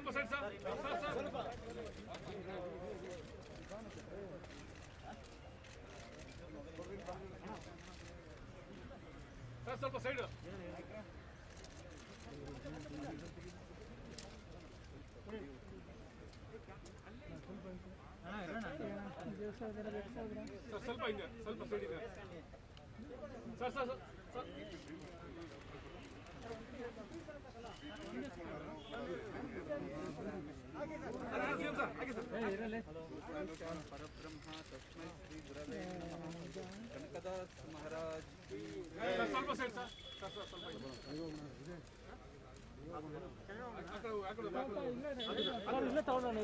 ಸ್ವಲ್ಪ side sir sir sir sir ಸ್ವಲ್ಪ side sir ಸ್ವಲ್ಪ ಹಿಂದೆ ಸ್ವಲ್ಪ ಸೈಡ್ ಇದೆ sir sir sir sir sir sir ಹಾಗೆ ಸರ್ ಪರಬ್ರಹ್ಮ ತಸ್ಮೈ ಶ್ರೀ ಗುರವೇ ನಮಃ ಕನಕದಾಸ್ ಮಹಾರಾಜ್ ಕಿ ಸರ್, ಸ್ವಲ್ಪ ಸೈಡ್ ಸರ್ ಸರ್ ಸರ್ ಸ್ವಲ್ಪ ಹಿಂದೆ. ಆ ಕಡೆ ಆ ಕಡೆ back ಕಡೆ.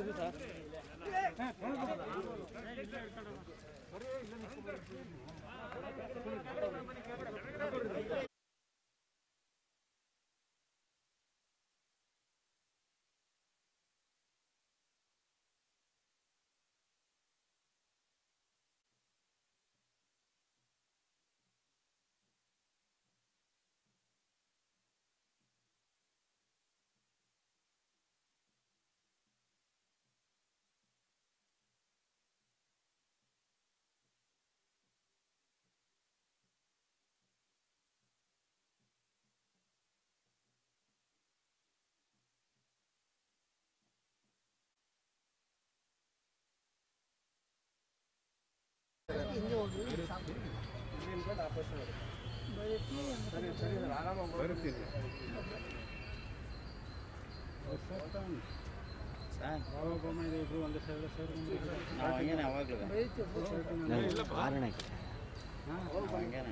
ನಾವು ಹಂಗೇನೆ ಅವಾಗ್ಲೂ ಕಾರಣಕ್ಕೆ ಹಂಗೇನೆ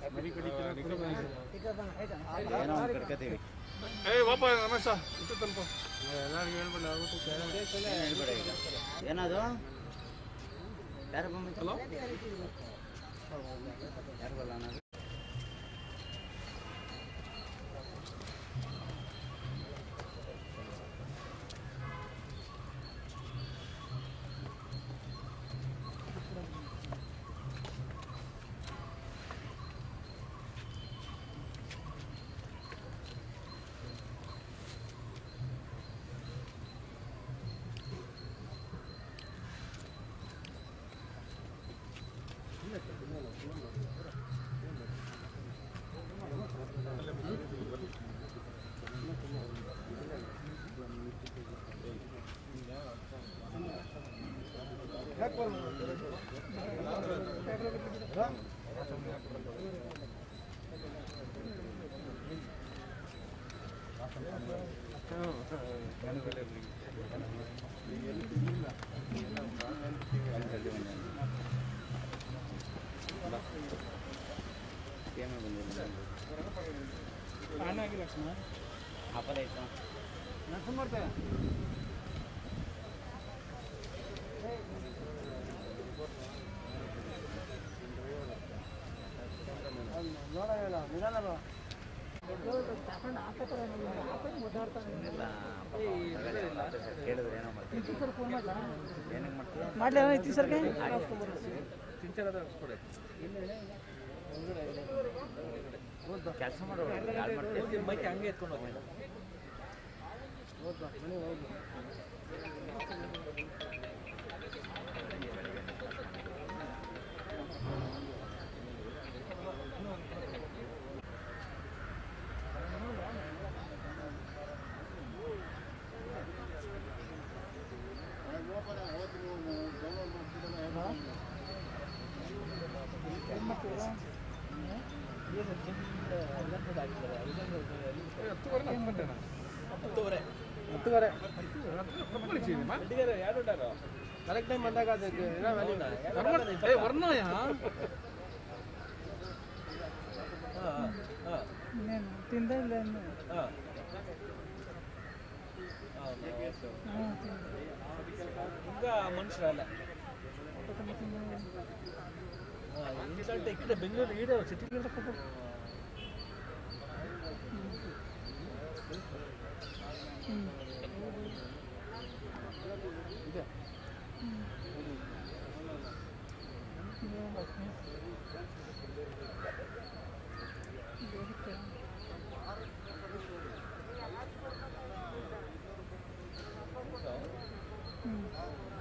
ಏನೋ ಒಂದು ಕಟ್ಕೋತೀವಿ ಏ ವಾಪ ರಮೇಶ ಇತ್ತು ತಲುಪು ಏನ್ ಹೇಳ್ಬೇಡ ಈಗ ಏನದು ಯಾರು ಬಂದ್ಬಿಟ್ಟು ಹಲೋ ಯಾರು ಬಲ್ಲ ಅನ್ನೋದು ಏನೇ ಬಂದಿಲ್ಲ ಆಪಲ್ ಆಯ್ತು ಇಲ್ಲ ಕೇಳಿದ್ರೆ ಏನೋ ಮಾಡ್ತೀನಿ ಏನಕ್ಕೆ ಮಾಡ್ತೀಯ ಮಾಡ್ಲಿ ಐತಿ ಸರ್ ಕೈ ಕೆಲಸ ಮಾಡೋದು ಯಾರು ಮಾಡ್ತೀವಿ ಮೈಕ್ ಹಂಗೆ ಎತ್ಕೊಂಡು ಹೋಗಿ ಹತ್ತುವರೆ ಹತ್ತುವರೆ ಪ್ರಮಾಣಿಸಿದೀಮಾ ಕರೆಕ್ಟ್ ಟೈಮ್ ಬಂದಾಗ ಏ ವರ್ಣಯ ತಿಂದ ಇಲ್ಲ ಇನ್ನು ఇంకా మనుషురాల ఎందుకంటే ఇక్కడ బెంగళూరు ఈడే సిటీలో ಬೇಕು ಹ್ಞೂ